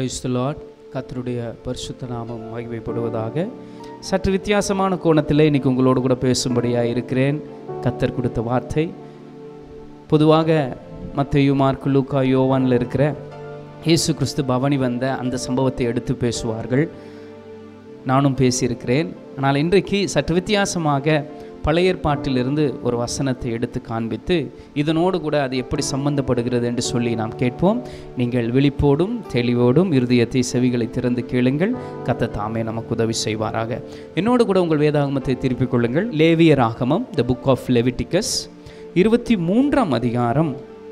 praise the Lord கர்த்தருடைய பரிசுத்த நாமம் மகிமைப்படுவதாக சற்று வித்தியாசமான கோணத்தில் இன்னைக்கு உங்களோடு கூட பேசும்படியாக இருக்கிறேன் கத்தர் கொடுத்த வார்த்தை பொதுவாக மத்தையு மார்க்கு லூக்கா யோவானில் இருக்கிற இயேசு கிறிஸ்து பவனி வந்த அந்த சம்பவத்தை எடுத்து பேசுவார்கள் நானும் பேசியிருக்கிறேன் ஆனால் இன்றைக்கு சற்று வித்தியாசமாக பழைய ஏற்பாட்டிலிருந்து ஒரு வசனத்தை எடுத்து காண்பித்து இதனோடு கூட அது எப்படி சம்பந்தப்படுகிறது என்று சொல்லி நாம் கேட்போம் நீங்கள் விழிப்போடும் தெளிவோடும் இருதயத்தை செவிகளை திறந்து கேளுங்கள் கத்த தாமே நமக்கு உதவி செய்வாராக என்னோடு கூட உங்கள் வேதாகமத்தை திருப்பிக் கொள்ளுங்கள் லேவிய ராகமம் த புக் ஆஃப் லெவிட்டிகஸ் இருபத்தி மூன்றாம் அதிகாரம்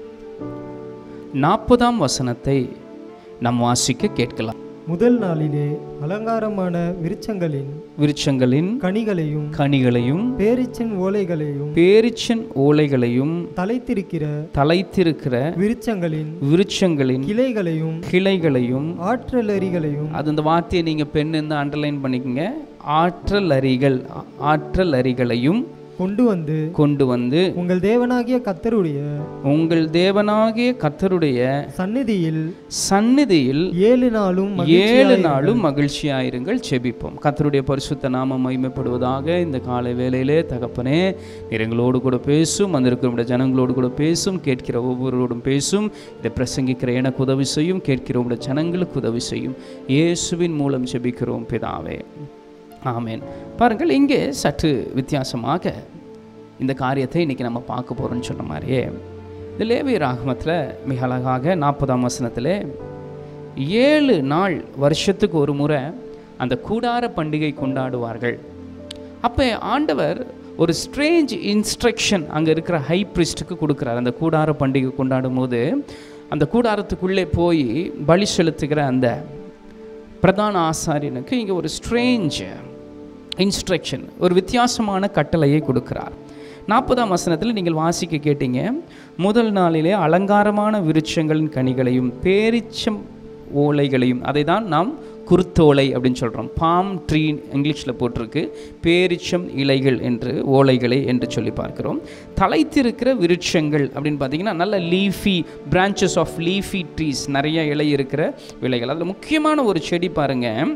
நாற்பதாம் வசனத்தை நாம் வாசிக்க கேட்கலாம் முதல் நாளிலே அலங்காரமான விருட்சங்களின் விருட்சங்களின் கனிகளையும் கனிகளையும் பேரிச்சின் ஓலைகளையும் பேரிச்சன் ஓலைகளையும் தலைத்திருக்கிற தலைத்திருக்கிற விருட்சங்களின் விருட்சங்களின் கிளைகளையும் கிளைகளையும் ஆற்றலரிகளையும் அது அந்த வார்த்தையை நீங்கள் பெண் இருந்து அண்டர்லைன் பண்ணிக்கங்க ஆற்றல் அரிகள் ஆற்றல் அரிகளையும் கொண்டு வந்து கொண்டு வந்து உங்கள் தேவனாகிய கத்தருடைய உங்கள் தேவனாகிய கர்த்தருடைய சந்நிதியில் சந்நிதியில் ஏழு நாளும் ஏழு நாளும் மகிழ்ச்சியாயிருங்கள் செபிப்போம் கர்த்தருடைய பரிசுத்த நாமம் மகிமைப்படுவதாக இந்த காலை வேளையிலே தகப்பனே நீர் எங்களோடு கூட பேசும் வந்திருக்கிற ஜனங்களோடு கூட பேசும் கேட்கிற ஒவ்வொருவரோடும் பேசும் இதை பிரசங்கிக்கிற எனக்கு உதவி செய்யும் கேட்கிற உடைய ஜனங்களுக்கு உதவி செய்யும் இயேசுவின் மூலம் செபிக்கிறோம் பிதாவே ஆமேன் பாருங்கள் இங்கே சற்று வித்தியாசமாக இந்த காரியத்தை இன்றைக்கி நம்ம பார்க்க போகிறோம்னு சொன்ன மாதிரியே இந்த லேவி ராகமத்தில் மிக அழகாக நாற்பதாம் வசனத்தில் ஏழு நாள் வருஷத்துக்கு ஒரு முறை அந்த கூடார பண்டிகை கொண்டாடுவார்கள் அப்போ ஆண்டவர் ஒரு ஸ்ட்ரேஞ்ச் இன்ஸ்ட்ரக்ஷன் அங்கே இருக்கிற ஹை பிரிஸ்ட்டுக்கு கொடுக்குறார் அந்த கூடார பண்டிகை கொண்டாடும் போது அந்த கூடாரத்துக்குள்ளே போய் பலி செலுத்துகிற அந்த பிரதான ஆசாரியனுக்கு இங்கே ஒரு ஸ்ட்ரேஞ்ச் இன்ஸ்ட்ரக்ஷன் ஒரு வித்தியாசமான கட்டளையை கொடுக்கிறார் நாற்பதாம் வசனத்தில் நீங்கள் வாசிக்க கேட்டீங்க முதல் நாளிலே அலங்காரமான விருட்சங்களின் கனிகளையும் பேரிச்சம் ஓலைகளையும் அதை தான் நாம் குருத்தோலை அப்படின்னு சொல்கிறோம் பாம் ட்ரீ இங்கிலீஷில் போட்டிருக்கு பேரிச்சம் இலைகள் என்று ஓலைகளை என்று சொல்லி பார்க்கிறோம் தலைத்திருக்கிற விருட்சங்கள் அப்படின்னு பார்த்தீங்கன்னா நல்ல leafy branches of leafy trees நிறைய இலை இருக்கிற விலைகள் அதில் முக்கியமான ஒரு செடி பாருங்கள்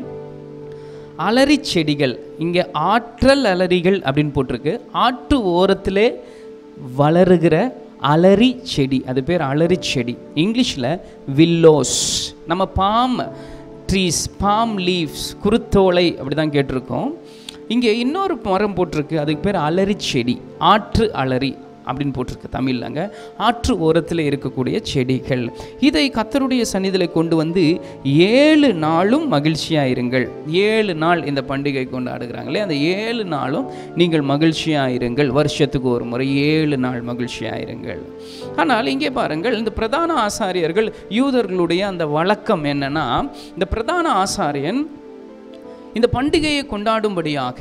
அலரி செடிகள் இங்கே ஆற்றல் அலரிகள் அப்படின்னு போட்டிருக்கு ஆற்று ஓரத்திலே வளருகிற அலரி செடி அது பேர் அலரி செடி இங்கிலீஷில் வில்லோஸ் நம்ம பாம் ட்ரீஸ் பாம் லீவ்ஸ் குருத்தோலை அப்படி தான் கேட்டிருக்கோம் இங்கே இன்னொரு மரம் போட்டிருக்கு அதுக்கு பேர் அலரி செடி ஆற்று அலரி அப்படின்னு போட்டிருக்கு தமிழ்லங்க ஆற்று ஓரத்தில் இருக்கக்கூடிய செடிகள் இதை கத்தருடைய சன்னிதியில் கொண்டு வந்து ஏழு நாளும் மகிழ்ச்சியாக இருங்கள் ஏழு நாள் இந்த பண்டிகை கொண்டாடுகிறாங்களே அந்த ஏழு நாளும் நீங்கள் மகிழ்ச்சியாக இருங்கள் வருஷத்துக்கு ஒரு முறை ஏழு நாள் மகிழ்ச்சியாக இருங்கள் ஆனால் இங்கே பாருங்கள் இந்த பிரதான ஆசாரியர்கள் யூதர்களுடைய அந்த வழக்கம் என்னன்னா இந்த பிரதான ஆசாரியன் இந்த பண்டிகையை கொண்டாடும்படியாக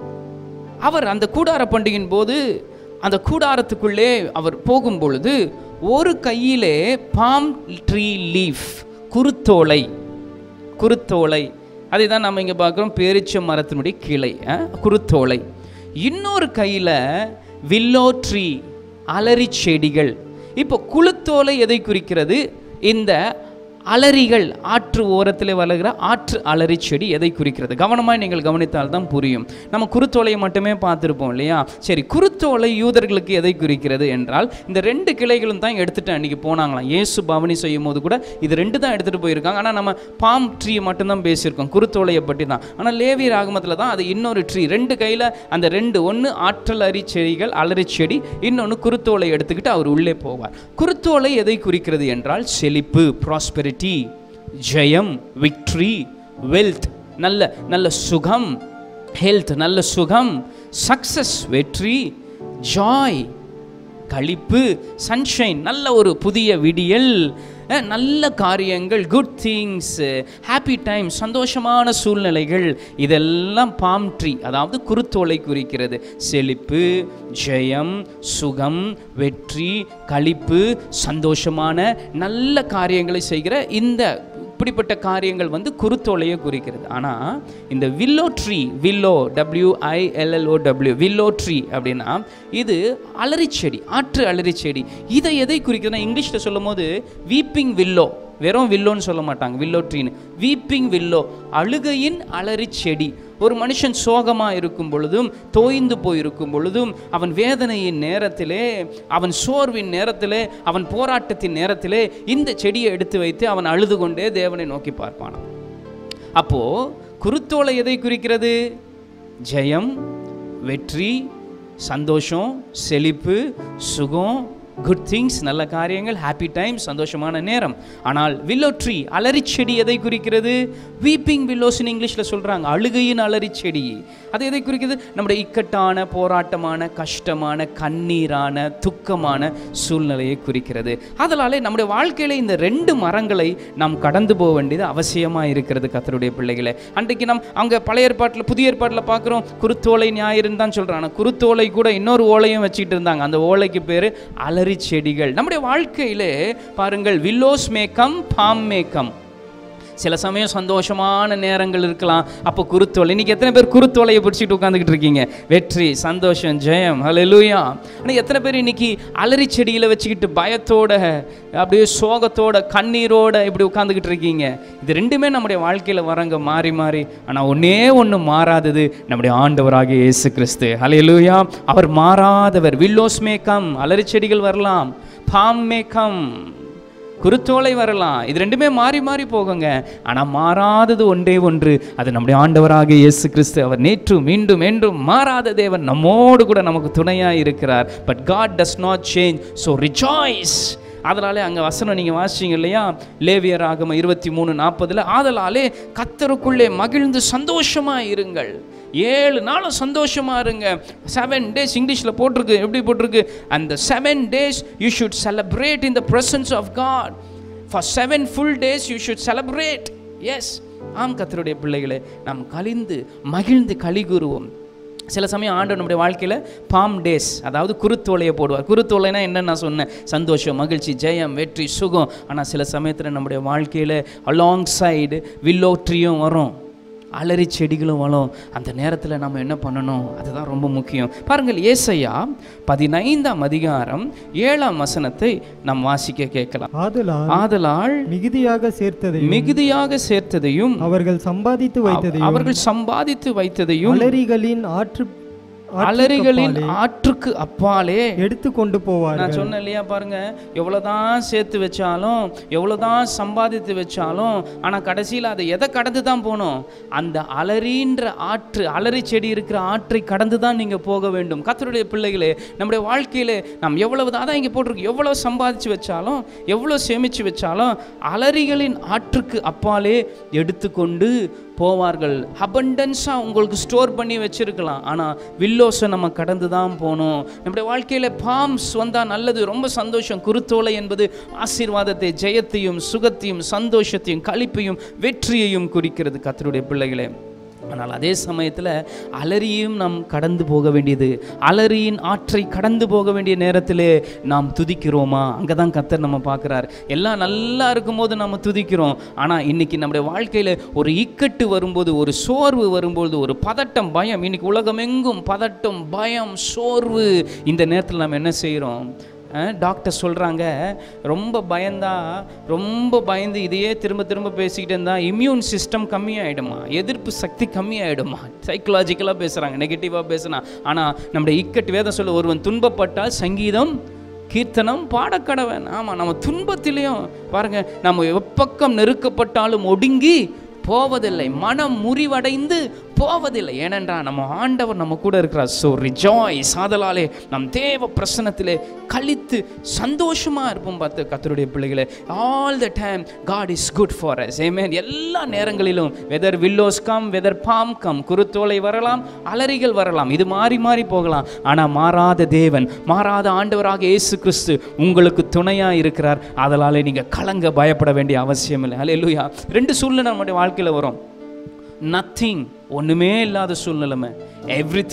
அவர் அந்த கூடார பண்டிகையின் போது அந்த கூடாரத்துக்குள்ளே அவர் போகும் பொழுது ஒரு கையிலே பாம் ட்ரீ லீஃப் குருத்தோலை குருத்தோலை அதை தான் நம்ம இங்கே பார்க்குறோம் பேரிச்ச மரத்தினுடைய கிளை அஹ், குருத்தோலை இன்னொரு கையில் வில்லோ ட்ரீ அலரி செடிகள் இப்போ குளுத்தோலை எதை குறிக்கிறது இந்த அலரிகள் ஆற்று ஓரத்தில் வளர்கிற ஆற்று அலரி செடி எதை குறிக்கிறது கவனமாக நீங்கள் கவனித்தால் தான் புரியும் நம்ம குருத்தோலையை மட்டுமே பார்த்துருப்போம் இல்லையா சரி குருத்தோலை யூதர்களுக்கு எதை குறிக்கிறது என்றால் இந்த ரெண்டு கிளைகளும் தான் எடுத்துட்டு அன்றைக்கி போனாங்களாம் இயேசு பவனி செய்யும் போது கூட இது ரெண்டு தான் எடுத்துகிட்டு போயிருக்காங்க ஆனால் நம்ம பாம் ட்ரீ மட்டும்தான் பேசியிருக்கோம் குருத்தோலையை பற்றி தான் ஆனால் லேவி ராகமத்தில் தான் அது இன்னொரு ட்ரீ ரெண்டு கையில் அந்த ரெண்டு ஒன்று ஆற்றல் அரி செடிகள் அலரி செடி இன்னொன்று குருத்தோலை எடுத்துக்கிட்டு அவர் உள்ளே போவார் குருத்தோலை எதை குறிக்கிறது என்றால் செழிப்பு ப்ராஸ்பெரிட்டி ஜெயம் விக்ட்ரி வெல்த் நல்ல நல்ல சுகம் ஹெல்த் நல்ல சுகம் சக்சஸ் வெற்றி ஜாய் களிப்பு சன்ஷைன் நல்ல ஒரு புதிய விடியல் அஹ், நல்ல காரியங்கள் குட் திங்ஸ் ஹாப்பி டைம் சந்தோஷமான சூழ்நிலைகள் இதெல்லாம் பாம் ட்ரீ அதாவது குருத்தோலை குறிக்கிறது செழிப்பு ஜெயம் சுகம் வெற்றி களிப்பு சந்தோஷமான நல்ல காரியங்களை செய்கிற இந்த இப்படிப்பட்ட காரியங்கள் வந்து குருத்தோலையை குறிக்கிறது ஆனால் இந்த willow tree willow W I L L O W willow tree அப்படின்னா இது அலரி செடி ஆற்று அலரி செடி இதை எதை குறிக்கிறதுனா இங்கிலீஷில் சொல்லும் போது வீப்பிங் வில்லோ வெறும் வில்லோன்னு சொல்ல மாட்டாங்க வில்லோ ட்ரீன்னு வீப்பிங் வில்லோ அழுகையின் அலறி செடி ஒரு மனுஷன் சோகமாக இருக்கும் பொழுதும் தோய்ந்து போயிருக்கும் பொழுதும் அவன் வேதனையின் நேரத்திலே அவன் சோர்வின் நேரத்திலே அவன் போராட்டத்தின் நேரத்திலே இந்த செடியை எடுத்து வைத்து அவன் அழுது கொண்டே தேவனை நோக்கி பார்ப்பானான் அப்போ குருத்தோலை எதை குறிக்கிறது ஜெயம் வெற்றி சந்தோஷம் செழிப்பு சுகம் குட் திங்ஸ் நல்ல காரியங்கள் ஹாப்பி டைம் சந்தோஷமான நேரம் ஆனால் வில்லோ ட்ரீ அலரி செடி எதை குறிக்கிறது வீப்பிங் வில்லோஸ்னு இங்கிலீஷில் சொல்கிறாங்க அழுகையின் அலரி செடி அது எதை குறிக்கிறது நம்முடைய இக்கட்டான போராட்டமான கஷ்டமான கண்ணீரான துக்கமான சூழ்நிலையை குறிக்கிறது அதனாலே நம்முடைய வாழ்க்கையில இந்த ரெண்டு மரங்களை நாம் கடந்து போக வேண்டியது அவசியமாக இருக்கிறது கத்தருடைய பிள்ளைகளை அன்றைக்கு நாம் அங்கே பழைய ஏற்பாட்டில் புதிய ஏற்பாட்டில் பார்க்குறோம் குருத்தோலை ஞாயிறுன்னு தான் சொல்கிறாங்க குருத்தோலை கூட இன்னொரு ஓலையும் வச்சுக்கிட்டு இருந்தாங்க அந்த ஓலைக்கு பேர் அலரி செடிகள் நம்முடைய வாழ்க்கையிலே பாருங்கள் வில்லோஸ் மேக்கம் பாம் மேக்கம் சில சமயம் சந்தோஷமான நேரங்கள் இருக்கலாம் அப்போ குருத்தோலை இன்னைக்கு எத்தனை பேர் குருத்தோலையை பிடிச்சிட்டு உட்காந்துக்கிட்டு இருக்கீங்க வெற்றி சந்தோஷம் ஜெயம் ஹalleluya ஆனால் எத்தனை பேர் இன்னைக்கு அலரி செடியில் வச்சுக்கிட்டு பயத்தோட அப்படியே சோகத்தோட கண்ணீரோட இப்படி உட்காந்துக்கிட்டு இருக்கீங்க இது ரெண்டுமே நம்முடைய வாழ்க்கையில் வரங்க மாறி மாறி ஆனால் ஒன்றே ஒன்று மாறாதது நம்முடைய ஆண்டவராகிய இயேசு கிறிஸ்து ஹalleluya அவர் மாறாதவர் வில்லோஸ் மே கம் அலரி செடிகள் வரலாம் பாம் மே கம் குருத்தோலை வரலாம் இது ரெண்டுமே மாறி மாறி போகுங்க ஆனால் மாறாதது ஒன்றே ஒன்று அது நம்முடைய ஆண்டவராக இயேசு கிறிஸ்து அவர் நேற்று மீண்டும் என்றும் மாறாத தேவன் நம்மோடு கூட நமக்கு துணையாக இருக்கிறார் but God does not change so rejoice அதனாலே அங்கே வசனம் நீங்கள் வாசிச்சீங்க இல்லையா லேவியர் ஆகம இருபத்தி மூணு நாற்பதில் ஆதலாலே கத்தருக்குள்ளே மகிழ்ந்து சந்தோஷமாக இருங்கள் ஏழு நாளும் சந்தோஷமாக இருங்க செவன் டேஸ் இங்கிலீஷில் போட்டிருக்கு எப்படி போட்டிருக்கு அந்த seven days you should celebrate in the presence of God for seven full days you should celebrate yes ஆம் கத்தருடைய பிள்ளைகளே நாம் கலிந்து மகிழ்ந்து களி கூறுவோம் சில சமயம் ஆண்டு நம்முடைய வாழ்க்கையில் பாம் டேஸ் அதாவது குருத்தோலையை போடுவார் குருத்தோலைனா என்னன்னு நான் சொன்னேன் சந்தோஷம் மகிழ்ச்சி ஜெயம் வெற்றி சுகம் ஆனால் சில சமயத்தில் நம்முடைய வாழ்க்கையில் அலாங் சைடு வில்லோட்ரியும் வரும் அலரி செடிகளும் வளம் அந்த நேரத்தில் நம்ம என்ன பண்ணணும் அதுதான் ரொம்ப முக்கியம் பாருங்கள் ஏசையா பதினைந்தாம் அதிகாரம் ஏழாம் வசனத்தை நாம் வாசிக்க கேட்கலாம் ஆதலால் ஆதலால் மிகுதியாக சேர்த்ததையும் மிகுதியாக சேர்த்ததையும் அவர்கள் சம்பாதித்து வைத்ததையும் அவர்கள் சம்பாதித்து வைத்ததையும் அலரிகளின் ஆற்று அலரிகளின் ஆற்றுக்கு அப்பாலே எடுத்து கொண்டு போவார்கள் நான் சொன்னேன் இல்லையா பாருங்க எவ்வளோதான் சேர்த்து வச்சாலும் எவ்வளோதான் சம்பாதித்து வச்சாலும் ஆனால் கடைசியில் அதை எதை கடந்து தான் போகணும் அந்த அலறின்ற ஆற்று அலறி செடி இருக்கிற ஆற்றை கடந்து தான் நீங்கள் போக வேண்டும் கத்தருடைய பிள்ளைகளே நம்முடைய வாழ்க்கையிலே நாம் எவ்வளவு அதான் இங்கே போட்டிருக்கு எவ்வளோ சம்பாதிச்சு வச்சாலும் எவ்வளோ சேமித்து வச்சாலும் அலறிகளின் ஆற்றுக்கு அப்பாலே எடுத்துக்கொண்டு போவார்கள் அபண்டன்ஸாக உங்களுக்கு ஸ்டோர் பண்ணி வச்சிருக்கலாம் ஆனால் வில்லோஸை நம்ம கடந்து தான் போகணும் நம்முடைய வாழ்க்கையில் பாம்ஸ் வந்தால் நல்லது ரொம்ப சந்தோஷம் குருத்தோலை என்பது ஆசீர்வாதத்தை ஜெயத்தையும் சுகத்தையும் சந்தோஷத்தையும் களிப்பையும் வெற்றியையும் குறிக்கிறது கத்தருடைய பிள்ளைகளே ஆனால் அதே சமயத்தில் அலறியும் நாம் கடந்து போக வேண்டியது அலறியின் ஆற்றை கடந்து போக வேண்டிய நேரத்திலே நாம் துதிக்கிறோமா அங்கே தான் கத்தர் நம்ம பார்க்குறார் எல்லாம் நல்லா இருக்கும்போது நம்ம துதிக்கிறோம் ஆனால் இன்னைக்கு நம்முடைய வாழ்க்கையில் ஒரு இக்கட்டு வரும்போது ஒரு சோர்வு வரும்போது ஒரு பதட்டம் பயம் இன்னைக்கு உலகமெங்கும் பதட்டம் பயம் சோர்வு இந்த நேரத்தில் நம்ம என்ன செய்கிறோம் டாக்டர் சொல்கிறாங்க ரொம்ப பயந்தா ரொம்ப பயந்து இதையே திரும்ப திரும்ப பேசிக்கிட்டு இருந்தால் இம்யூன் சிஸ்டம் கம்மியாயிடுமா எதிர்ப்பு சக்தி கம்மியாயிடுமா சைக்கலாஜிக்கலாக பேசுகிறாங்க நெகட்டிவாக பேசுனா ஆனால் நம்முடைய இக்கட்டு வேதம் சொல்ல ஒருவன் துன்பப்பட்டால் சங்கீதம் கீர்த்தனம் பாடக்கடவன் ஆமாம் நம்ம துன்பத்திலையும் பாருங்க நம்ம எப்பக்கம் நெருக்கப்பட்டாலும் ஒடுங்கி போவதில்லை மனம் முறிவடைந்து போவதில்லை ஏனென்றால் நம்ம ஆண்டவர் நம்ம கூட இருக்கிறார் ஸோ ரிஜாய்ஸ் ஆதலாலே நம் தேவ பிரசனத்திலே கழித்து சந்தோஷமாக இருப்போம் பார்த்து கத்தருடைய பிள்ளைகளே all the time God is good for us amen எல்லா நேரங்களிலும் whether willows come whether palm come குருத்தோலை வரலாம் அலறிகள் வரலாம் இது மாறி மாறி போகலாம் ஆனால் மாறாத தேவன் மாறாத ஆண்டவராக இயேசு கிறிஸ்து உங்களுக்கு துணையாக இருக்கிறார் அதனாலே நீங்கள் கலங்க பயப்பட வேண்டிய அவசியம் இல்லை அல்ல ரெண்டு சூழ்நிலை நம்முடைய வாழ்க்கையில் வரும் நத்திங் ஒன்றுமே இல்லாத சூழ்நிலைமை எவ்ரி திங்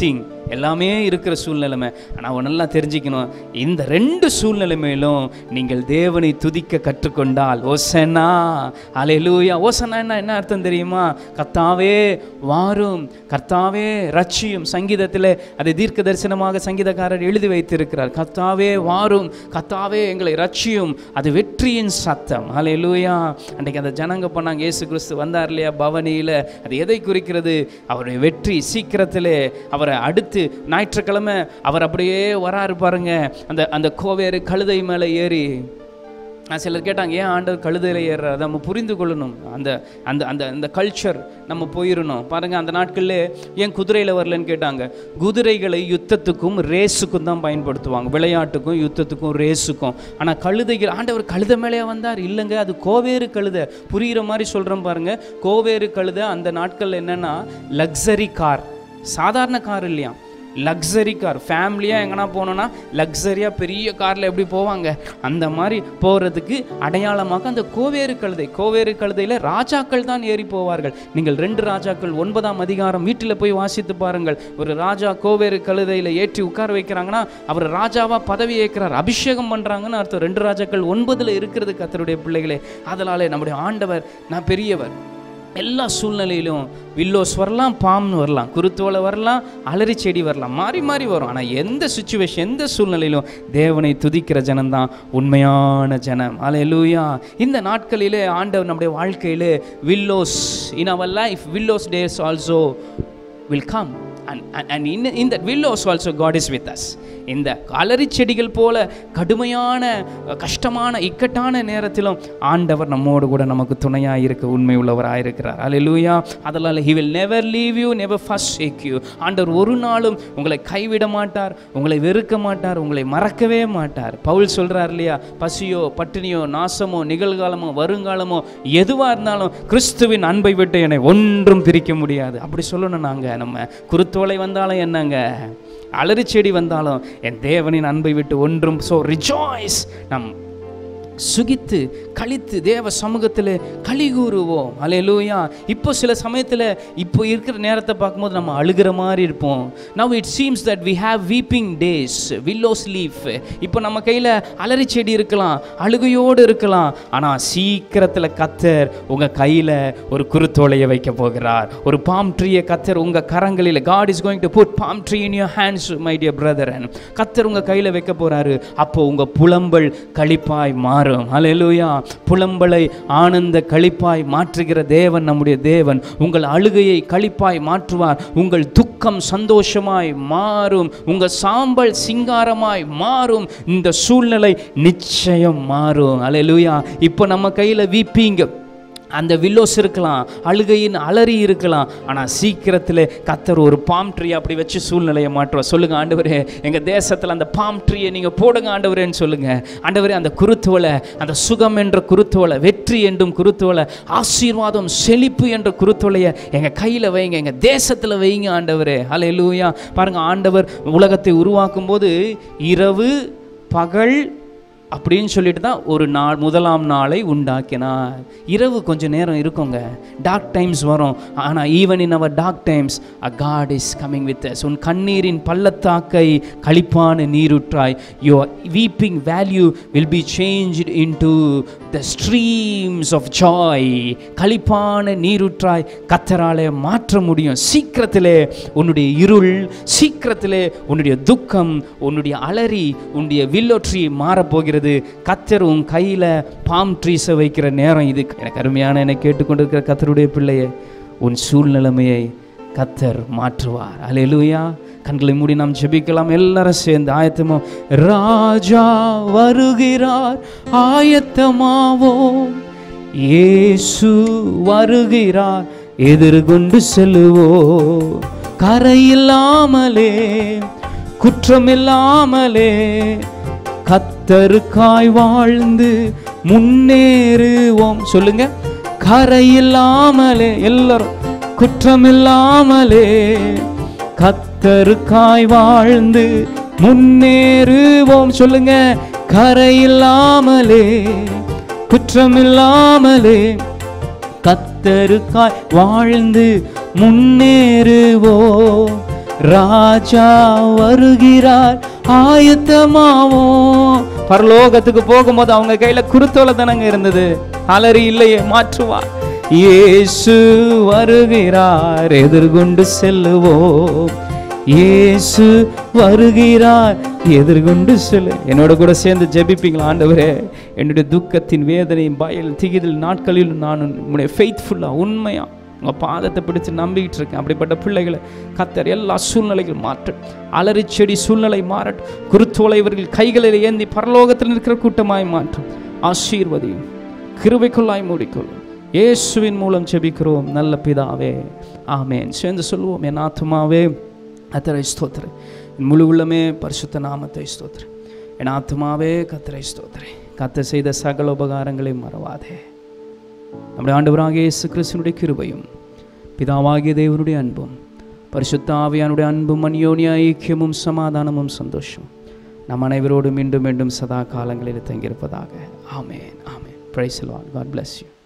எல்லாமே இருக்கிற சூழ்நிலைமை ஆனால் ஒன்றெல்லாம் தெரிஞ்சுக்கணும் இந்த ரெண்டு சூழ்நிலைமையிலும் நீங்கள் தேவனை துதிக்க கற்றுக்கொண்டால் ஓசனா அலையலூயா ஓசனா என்ன என்ன அர்த்தம் தெரியுமா கர்த்தாவே வாரும் கர்த்தாவே ரட்சியும் சங்கீதத்தில் அதை தீர்க்க தரிசனமாக சங்கீதக்காரர் எழுதி வைத்திருக்கிறார் கர்த்தாவே வாரும் கர்த்தாவே எங்களை ரட்சியும் அது வெற்றியின் சத்தம் அலையலூயா அன்றைக்கு அந்த ஜனங்க பண்ணாங்க இயேசு கிறிஸ்து வந்தார் இல்லையா பவனியில் அது எதை குறிக்கிறது அவருடைய வெற்றி சீக்கிரத்திலே அவரை அடுத்து ஞாயிற்றுக்கிழமை அவர் அப்படியே வராரு பாருங்க அந்த அந்த கோவேறு கழுதை மேலே ஏறி நான் சிலர் கேட்டாங்க ஏன் ஆண்டவர் கழுதையில் ஏறுறாரு அதை நம்ம புரிந்து கொள்ளணும் அந்த அந்த அந்த அந்த கல்ச்சர் நம்ம போயிடணும் பாருங்க அந்த நாட்களில் ஏன் குதிரையில் வரலன்னு கேட்டாங்க குதிரைகளை யுத்தத்துக்கும் ரேஸுக்கும் தான் பயன்படுத்துவாங்க விளையாட்டுக்கும் யுத்தத்துக்கும் ரேஸுக்கும் ஆனால் கழுதைகள் ஆண்டவர் கழுதை மேலே வந்தார் இல்லைங்க அது கோவேறு கழுதை புரிகிற மாதிரி சொல்கிறேன் பாருங்க கோவேறு கழுதை அந்த நாட்களில் என்னென்னா லக்ஸரி கார் சாதாரண கார் இல்லையா லக்ஸரி கார் ஃபேமிலியாக எங்கன்னா போனோன்னா லக்ஸரியாக பெரிய காரில் எப்படி போவாங்க அந்த மாதிரி போகிறதுக்கு அடையாளமாக அந்த கோவேறு கழுதை கோவேறு கழுதையில் ராஜாக்கள் தான் ஏறி போவார்கள் நீங்கள் ரெண்டு ராஜாக்கள் ஒன்பதாம் அதிகாரம் வீட்டில் போய் வாசித்து பாருங்கள் ஒரு ராஜா கோவேறு கழுதையில் ஏற்றி உட்கார வைக்கிறாங்கன்னா அவர் ராஜாவாக பதவி ஏற்கிறார் அபிஷேகம் பண்ணுறாங்கன்னு அர்த்தம் ரெண்டு ராஜாக்கள் ஒன்பதில் இருக்கிறது கத்தருடைய பிள்ளைகளே அதனாலே நம்முடைய ஆண்டவர் நான் பெரியவர் எல்லா சூழ்நிலையிலும் வில்லோஸ் வரலாம் பாம்னு வரலாம் குருத்தோலை வரலாம் அலறி செடி வரலாம் மாறி மாறி வரும் ஆனால் எந்த சுச்சுவேஷன் எந்த சூழ்நிலையிலும் தேவனை துதிக்கிற ஜனம்தான் உண்மையான ஜனம் அலையலூயா இந்த நாட்களிலே ஆண்டவர் நம்முடைய வாழ்க்கையிலே willows in our life willows days also will come and and in in that willows also God is with us இந்த அலறி செடிகள் போல கடுமையான கஷ்டமான இக்கட்டான நேரத்திலும் ஆண்டவர் நம்மோடு கூட நமக்கு துணையாக இருக்க உண்மை உள்ளவராக இருக்கிறார் அலையிலூயா அதனால் he will never leave you never forsake you ஆண்டவர் ஒரு நாளும் உங்களை கைவிட மாட்டார் உங்களை வெறுக்க மாட்டார் உங்களை மறக்கவே மாட்டார் பவுல் சொல்கிறார் இல்லையா பசியோ பட்டினியோ நாசமோ நிகழ்காலமோ வருங்காலமோ எதுவாக இருந்தாலும் கிறிஸ்துவின் அன்பை விட்டு என்னை ஒன்றும் பிரிக்க முடியாது அப்படி சொல்லணும் நாங்கள் நம்ம குருத்தோலை வந்தாலும் என்னங்க அலறி செடி வந்தாலும் என் தேவனின் அன்பை விட்டு ஒன்றும் ஸோ ரிஜாய்ஸ் நம் சுகித்து கழித்து தேவ சமூகத்தில் களி கூறுவோம் அலையலூயா இப்போ சில சமயத்தில் இப்போ இருக்கிற நேரத்தை பார்க்கும்போது நம்ம அழுகிற மாதிரி இருப்போம் now it seems that we have weeping days willows leaf இப்போ நம்ம கையில் அலறி செடி இருக்கலாம் அழுகையோடு இருக்கலாம் ஆனால் சீக்கிரத்தில் கத்தர் உங்கள் கையில் ஒரு குருத்தோலையை வைக்க போகிறார் ஒரு பாம் ட்ரீயை கத்தர் உங்கள் கரங்களில் God is going to put palm tree in your hands my dear brother கத்தர் உங்கள் கையில் வைக்க போகிறாரு அப்போ உங்கள் புலம்பல் களிப்பாய் மாறும் ஹalleluya புலம்பலை ஆனந்த களிப்பாய் மாற்றுகிற தேவன் நம்முடைய தேவன் உங்கள் அழுகையை களிப்பாய் மாற்றுவார் உங்கள் துக்கம் சந்தோஷமாய் மாறும் உங்கள் சாம்பல் சிங்காரமாய் மாறும் இந்த சூழ்நிலை நிச்சயம் மாறும் ஹalleluya இப்போ நம்ம கையில் வீப்பீங்க அந்த வில்லோஸ் இருக்கலாம் அழுகையின் அலறி இருக்கலாம் ஆனால் சீக்கிரத்தில் கத்தர் ஒரு பாம் ட்ரீ அப்படி வச்சு சூழ்நிலையை மாற்றுவார் சொல்லுங்க ஆண்டவரே எங்கள் தேசத்தில் அந்த பாம் ட்ரீயை நீங்கள் போடுங்க ஆண்டவரேன்னு சொல்லுங்க ஆண்டவரே அந்த குருத்துவலை அந்த சுகம் என்ற குருத்துவலை வெற்றி என்றும் குருத்துவலை ஆசீர்வாதம் செழிப்பு என்ற குருத்துவலையை எங்கள் கையில் வைங்க எங்கள் தேசத்தில் வைங்க ஆண்டவரே ஹலே லூயா பாருங்கள் ஆண்டவர் உலகத்தை உருவாக்கும் போது இரவு பகல் அப்படின்னு சொல்லிட்டு தான் ஒரு நாள் முதலாம் நாளை உண்டாக்கினார் இரவு கொஞ்சம் நேரம் இருக்குங்க டார்க் டைம்ஸ் வரும் ஆனால் even in our dark times a God is coming with us உன் கண்ணீரின் பள்ளத்தாக்கை களிப்பான நீருற்றாய் your weeping valley will be change into the streams of joy களிப்பான நீருற்றாய் கத்தராலே மாற்ற முடியும் சீக்கிரத்திலே உன்னுடைய இருள் சீக்கிரத்திலே உன்னுடைய துக்கம் உன்னுடைய அலறி உன்னுடைய வில்லொற்றி மாறப்போகிறது கத்தர் உன் கையில் பாம் ட்ரீஸை வைக்கிற நேரம் இது எனக்கு அருமையான என்னை கேட்டுக்கொண்டிருக்கிற கத்தருடைய பிள்ளையே உன் சூழ்நிலைமையை கத்தர் மாற்றுவார் அலையலூயா கண்களை மூடி நாம் ஜெபிக்கலாம் எல்லாரும் சேர்ந்து ஆயத்தமோ ராஜா வருகிறார் ஆயத்தமாவோம் இயேசு வருகிறார் எதிர்கொண்டு செல்லுவோம் கரையில்லாமலே குற்றமில்லாமலே கத்தருக்காய் வாழ்ந்து முன்னேறுவோம் சொல்லுங்க கரையில்லாமலே எல்லாரும் குற்றமில்லாமலே கத்தருக்காய் வாழ்ந்து முன்னேறுவோம் சொல்லுங்க கரையில்லாமலே குற்றமில்லாமலே கத்தருக்காய் வாழ்ந்து முன்னேறுவோம் ராஜா வருகிறார் ஆயத்தமாவோ பரலோகத்துக்கு போகும்போது அவங்க கையில குருத்தோலை தானங்க இருந்தது அலறி இல்லையே மாற்றுவார் இயேசு வருகிறார் எதிர்கொண்டு செல்லுவோம் இயேசு வருகிறார் எதிர்கொண்டு செல்லு என்னோட கூட சேர்ந்து ஜெபிப்பீங்களா ஆண்டவரே என்னுடைய துக்கத்தின் வேதனையும் பயல் திகிதில் நாட்களில் நான் உன்னுடைய ஃபெய்த்ஃபுல்லாக உண்மையா உங்கள் பாதத்தை பிடிச்சு நம்பிக்கிட்டு இருக்கேன் அப்படிப்பட்ட பிள்ளைகளை கத்தர் எல்லா சூழ்நிலைகள் மாற்று அலறி செடி சூழ்நிலை மாறட்டும் குருத்தோலை இவர்கள் கைகளில் ஏந்தி பரலோகத்தில் இருக்கிற கூட்டமாய் மாற்றும் ஆசீர்வதியும் கிருபைக்குள்ளாய் மூடிக்கொள்ளும் இயேசுவின் மூலம் ஜெபிக்கிறோம் நல்ல பிதாவே ஆமேன் சேர்ந்து சொல்லுவோம் என் ஆத்துமாவே கத்தரை ஸ்தோத்திர என் முழு உள்ளமே பரிசுத்த நாமத்தை ஸ்தோத்திர என் ஆத்துமாவே கத்தரை ஸ்தோத்திர கத்த செய்த சகல உபகாரங்களை மறவாதே நம்முடைய ஆண்டவராகிய இயேசு கிறிஸ்துனுடைய கிருபையும் பிதாவாகிய தேவனுடைய அன்பும் பரிசுத்த ஆவியானுடைய அன்பும் அந்யோன்ய ஐக்கியமும் சமாதானமும் சந்தோஷம் நம் அனைவரோடும் மீண்டும் மீண்டும் சதா காலங்களில் தங்கியிருப்பதாக ஆமேன் ஆமேன் praise Lord God bless you